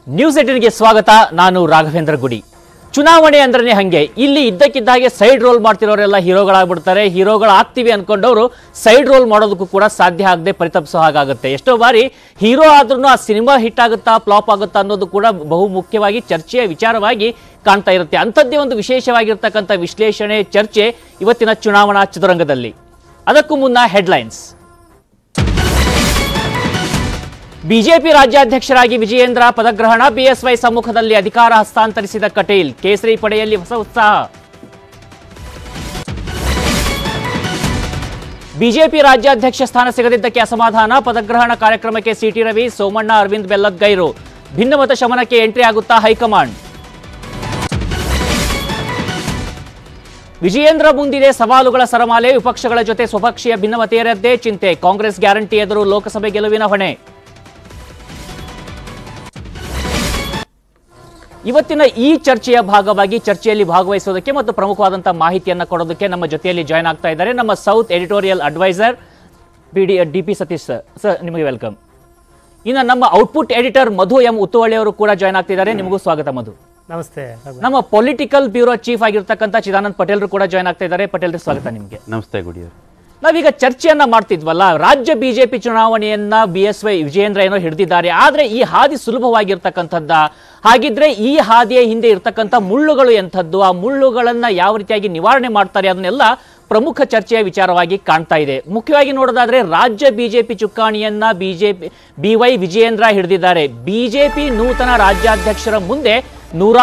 News ಏಟಿನ್ಗೆ ಸ್ವಾಗತ ನಾನು ರಾಘವೇಂದ್ರ ಗುಡಿ ಚುನಾವಣೆ ಅಂದ್ರೆ ಹಂಗೆ ಇಲ್ಲಿ ಇದ್ದಕ್ಕಿದ್ದ ಹಾಗೆ ಸೈಡ್ ರೋಲ್ ಮಾಡ್ತಿರೋರೆಲ್ಲ ಹೀರೋಗಳಾಗ್ಬಿಡ್ತಾರೆ ಹೀರೋಗಳಾಗ್ತೀವಿ ಅನ್ಕೊಂಡವರು ಸೈಡ್ ರೋಲ್ ಮಾಡೋದಕ್ಕೂ ಕೂಡ ಸಾಧ್ಯ ಆಗದೆ ಪರಿತಪಿಸೋ ಹಾಗಾಗುತ್ತೆ ಎಷ್ಟೋ ಬಾರಿ ಹೀರೋ ಆದ್ರೂ ಆ ಸಿನಿಮಾ ಹಿಟ್ ಆಗುತ್ತಾ ಫ್ಲಾಪ್ ಆಗುತ್ತಾ ಅನ್ನೋದು ಕೂಡ ಬಹು ಮುಖ್ಯವಾಗಿ ಚರ್ಚೆಯ ವಿಚಾರವಾಗಿ ಕಾಣ್ತಾ ಇರುತ್ತೆ ಅಂಥದ್ದೇ ಒಂದು ವಿಶೇಷವಾಗಿರ್ತಕ್ಕಂಥ ವಿಶ್ಲೇಷಣೆ ಚರ್ಚೆ ಇವತ್ತಿನ ಚುನಾವಣಾ ಚದುರಂಗದಲ್ಲಿ ಅದಕ್ಕೂ ಮುನ್ನ ಹೆಡ್ಲೈನ್ಸ್ ಬಿಜೆಪಿ ರಾಜ್ಯಾಧ್ಯಕ್ಷರಾಗಿ ವಿಜಯೇಂದ್ರ ಪದಗ್ರಹಣ ಬಿಎಸ್ವೈ ಸಮ್ಮುಖದಲ್ಲಿ ಅಧಿಕಾರ ಹಸ್ತಾಂತರಿಸಿದ ಕಟೀಲ್ ಕೇಸರಿ ಪಡೆಯಲ್ಲಿ ಹೊಸ ಉತ್ಸಾಹ ಬಿಜೆಪಿ ರಾಜ್ಯಾಧ್ಯಕ್ಷ ಸ್ಥಾನ ಸಿಗದಿದ್ದಕ್ಕೆ ಅಸಮಾಧಾನ ಪದಗ್ರಹಣ ಕಾರ್ಯಕ್ರಮಕ್ಕೆ ಸಿಟಿ ರವಿ ಸೋಮಣ್ಣ ಅರವಿಂದ್ ಬೆಲ್ಲದ್ ಗೈರು ಭಿನ್ನಮತ ಶಮನಕ್ಕೆ ಎಂಟ್ರಿ ಆಗುತ್ತಾ ಹೈಕಮಾಂಡ್ ವಿಜಯೇಂದ್ರ ಮುಂದಿದೆ ಸವಾಲುಗಳ ಸರಮಾಲೆ ವಿಪಕ್ಷಗಳ ಜೊತೆ ಸ್ವಪಕ್ಷೀಯ ಭಿನ್ನಮತೆಯರದ್ದೇ ಚಿಂತೆ ಕಾಂಗ್ರೆಸ್ ಗ್ಯಾರಂಟಿ ಎದುರು ಲೋಕಸಭೆ ಗೆಲುವಿನ ಹೊಣೆ ಇವತ್ತಿನ ಈ ಚರ್ಚೆಯ ಭಾಗವಾಗಿ ಚರ್ಚೆಯಲ್ಲಿ ಭಾಗವಹಿಸೋದಕ್ಕೆ ಮತ್ತು ಪ್ರಮುಖವಾದಂತಹ ಮಾಹಿತಿಯನ್ನು ಕೊಡೋದಕ್ಕೆ ನಮ್ಮ ಜೊತೆಯಲ್ಲಿ ಜಾಯ್ನ್ ಆಗ್ತಾ ಇದ್ದಾರೆ ನಮ್ಮ south editorial advisor B D D P Satish sir sir ನಿಮಗೆ ವೆಲ್ಕಮ್ ಇನ್ನು ನಮ್ಮ output editor Madhu M Uttuvalli ಅವರು ಕೂಡ ಜಾಯ್ನ್ ಆಗ್ತಿದ್ದಾರೆ ನಿಮಗೂ ಸ್ವಾಗತ ಮಧು ನಮಸ್ತೆ ರಘು. ನಮ್ಮ ಪೊಲಿಟಿಕಲ್ ಬ್ಯೂರೋ ಚೀಫ್ ಆಗಿರ್ತಕ್ಕಂಥ ಚಿದಾನಂದ್ ಪಟೇಲ್ರು ಕೂಡ ಜಾಯ್ನ್ ಆಗ್ತಾ ಇದ್ದಾರೆ ಪಟೇಲ್ರಿಗೆ ಸ್ವಾಗತ ನಿಮಗೆ ನಮಸ್ತೆ ಗುಡಿಯವರು ನಾವೀಗ ಚರ್ಚೆಯನ್ನ ಮಾಡ್ತಿದ್ವಲ್ಲ ರಾಜ್ಯ ಬಿಜೆಪಿ ಚುನಾವಣೆಯನ್ನ ಬಿ ಎಸ್ ವೈ ವಿಜಯೇಂದ್ರ ಏನೋ ಹಿಡಿದಿದ್ದಾರೆ ಆದ್ರೆ ಈ ಹಾದಿ ಸುಲಭವಾಗಿರ್ತಕ್ಕಂಥದ್ದ ಹಾಗಿದ್ರೆ ಈ ಹಾದಿಯ ಹಿಂದೆ ಇರ್ತಕ್ಕಂಥ ಮುಳ್ಳುಗಳು ಎಂಥದ್ದು ಆ ಮುಳ್ಳುಗಳನ್ನ ಯಾವ ರೀತಿಯಾಗಿ ನಿವಾರಣೆ ಮಾಡ್ತಾರೆ ಅದನ್ನೆಲ್ಲ ಪ್ರಮುಖ ಚರ್ಚೆಯ ವಿಚಾರವಾಗಿ ಕಾಣ್ತಾ ಇದೆ ಮುಖ್ಯವಾಗಿ ನೋಡೋದಾದ್ರೆ ರಾಜ್ಯ ಬಿಜೆಪಿ ಚುಕ್ಕಾಣಿಯನ್ನ ಬಿಜೆಪಿ ಬಿ ವೈ ವಿಜಯೇಂದ್ರ ಹಿಡಿದಿದ್ದಾರೆ ಬಿಜೆಪಿ ನೂತನ ರಾಜ್ಯಾಧ್ಯಕ್ಷರ ಮುಂದೆ ನೂರ